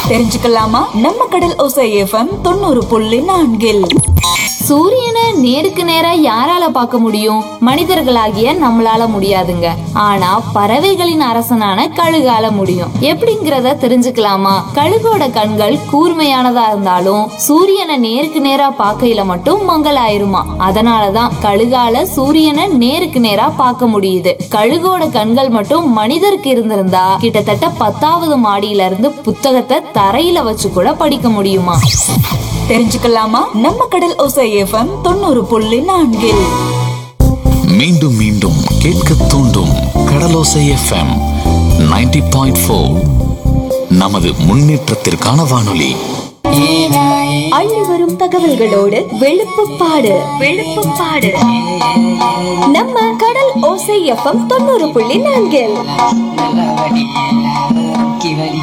தெரிஞ்சுக்கலாமா நம்ம கடல் ஒசை எஃப்எம் தொண்ணூறு புள்ளி நான்கில் சூரியனை நேருக்கு நேரா யாரால பார்க்க முடியும் மனிதர்களாகிய நம்மளால முடியாதுங்க ஆனா பறவைகளின் அரசனான கழுகால முடியும் எப்படிங்கறத தெரிஞ்சுக்கலாமா கழுகோட கண்கள் கூர்மையானதா இருந்தாலும் சூரியனை நேருக்கு நேரா பார்க்கையில மட்டும் மங்கலாயிருமா அதனாலதான் கழுகால சூரியனை நேருக்கு நேரா பார்க்க முடியுது கழுகோட கண்கள் மட்டும் மனிதருக்கு இருந்திருந்தா கிட்டத்தட்ட பத்தாவது மாடியில இருந்து புத்தகத்தை தரையில வச்சு கூட படிக்க முடியுமா தெரிஞ்சுக்கலாமா நம்ம கடல் ஒசை எஃப்எம் தொண்ணூறு புள்ளி நான்கில் மீண்டும் மீண்டும் கேட்க தூண்டும் கடலோசை எஃப்எம் 90.4 பாயிண்ட் ஃபோர் நமது முன்னேற்றத்திற்கான வானொலி அள்ளி வரும் தகவல்களோடு வெளுப்புப்பாடு வெளுப்புப்பாடு நம்ம கடல் ஓசை எஃப்எம் தொண்ணூறு புள்ளி நான்கில் நல்ல வடி கி வடி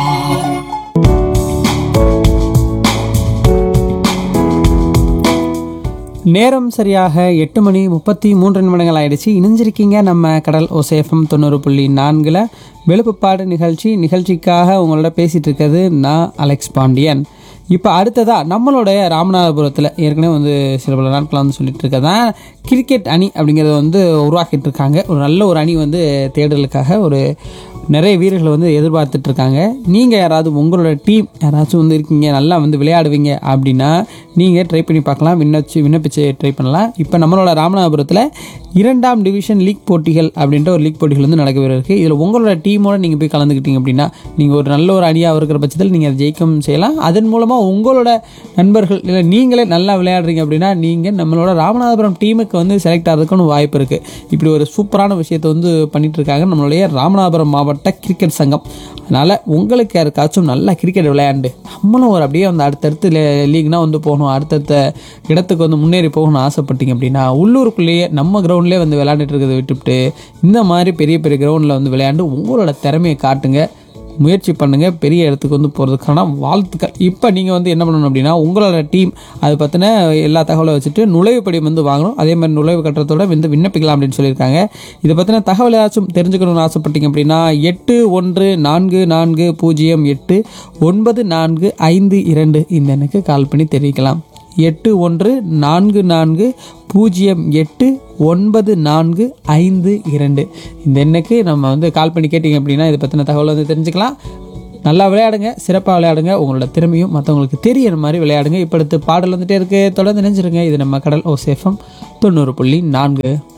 நேரம் சரியாக எட்டு மணி முப்பத்தி மூன்று நிமிடங்கள் ஆயிடுச்சு இணைஞ்சிருக்கீங்க நம்ம கடல் ஓசேஃபம் தொண்ணூறு புள்ளி நான்கில் வெளுப்புப்பாடு நிகழ்ச்சி நிகழ்ச்சிக்காக உங்களோட பேசிகிட்டு இருக்கிறது நான் அலெக்ஸ் பாண்டியன் இப்போ அடுத்ததாக நம்மளுடைய ராமநாதபுரத்தில் ஏற்கனவே வந்து சில பல நாட்களாக வந்து சொல்லிட்டு இருக்கதான் கிரிக்கெட் அணி அப்படிங்கிறத வந்து உருவாக்கிட்டு இருக்காங்க ஒரு நல்ல ஒரு அணி வந்து தேடலுக்காக ஒரு நிறைய வீரர்களை வந்து எதிர்பார்த்துட்டு இருக்காங்க நீங்கள் யாராவது உங்களோட டீம் யாராச்சும் வந்து இருக்கீங்க நல்லா வந்து விளையாடுவீங்க அப்படின்னா நீங்கள் ட்ரை பண்ணி பார்க்கலாம் விண்ணப்பிச்சு விண்ணப்பிச்சு ட்ரை பண்ணலாம் இப்போ நம்மளோட ராமநாதபுரத்தில் இரண்டாம் டிவிஷன் லீக் போட்டிகள் அப்படின்ற ஒரு லீக் போட்டிகள் வந்து நடக்கவே இருக்குது இதில் உங்களோட டீமோட நீங்கள் போய் கலந்துக்கிட்டீங்க அப்படின்னா நீங்கள் ஒரு நல்ல ஒரு அணியாக இருக்கிற பட்சத்தில் நீங்கள் அதை ஜெயிக்கவும் செய்யலாம் அதன் மூலமாக உங்களோட நண்பர்கள் இல்லை நீங்களே நல்லா விளையாடுறீங்க அப்படின்னா நீங்கள் நம்மளோட ராமநாதபுரம் டீமுக்கு வந்து செலக்ட் ஆகிறதுக்கான வாய்ப்பு இருக்குது இப்படி ஒரு சூப்பரான விஷயத்தை வந்து பண்ணிட்டு இருக்காங்க நம்மளுடைய ராமநாதபுரம் மாவட்ட கிரிக்கெட் சங்கம் அதனால் உங்களுக்கு யாருக்காச்சும் நல்லா கிரிக்கெட் விளையாண்டு நம்மளும் ஒரு அப்படியே வந்து அடுத்தடுத்து லீக்னா வந்து போகணும் அடுத்தடுத்த இடத்துக்கு வந்து முன்னேறி போகணும்னு ஆசைப்பட்டீங்க அப்படின்னா உள்ளூருக்குள்ளேயே நம்ம கிரவுண்ட்லேயே வந்து விளையாண்டுட்டு இருக்கிறத விட்டுவிட்டு இந்த மாதிரி பெரிய பெரிய கிரவுண்டில் வந்து விளையாண்டு உங்களோட திறமையை காட்டுங்க முயற்சி பண்ணுங்கள் பெரிய இடத்துக்கு வந்து போகிறதுக்கான வாழ்த்துக்கள் இப்போ நீங்கள் வந்து என்ன பண்ணணும் அப்படின்னா உங்களோட டீம் அது பற்றின எல்லா தகவலை வச்சுட்டு நுழைவு படிவம் வந்து வாங்கணும் அதே மாதிரி நுழைவு கட்டணத்தோட வந்து விண்ணப்பிக்கலாம் அப்படின்னு சொல்லியிருக்காங்க இதை பற்றின தகவல் ஏதாச்சும் தெரிஞ்சுக்கணும்னு ஆசைப்பட்டீங்க அப்படின்னா எட்டு ஒன்று நான்கு நான்கு பூஜ்ஜியம் எட்டு ஒன்பது நான்கு ஐந்து இரண்டு இந்த எண்ணுக்கு கால் பண்ணி தெரிவிக்கலாம் எட்டு ஒன்று நான்கு நான்கு பூஜ்ஜியம் எட்டு ஒன்பது நான்கு ஐந்து இரண்டு இந்த எண்ணுக்கு நம்ம வந்து கால் பண்ணி கேட்டிங்க அப்படின்னா இதை பற்றின தகவல் வந்து தெரிஞ்சுக்கலாம் நல்லா விளையாடுங்க சிறப்பாக விளையாடுங்க உங்களோட திறமையும் மற்றவங்களுக்கு தெரியற மாதிரி விளையாடுங்க இப்போ அடுத்து பாடல் வந்துட்டே இருக்கு தொடர்ந்து நினைச்சிருங்க இது நம்ம கடல் ஓ சேஃபம் தொண்ணூறு புள்ளி நான்கு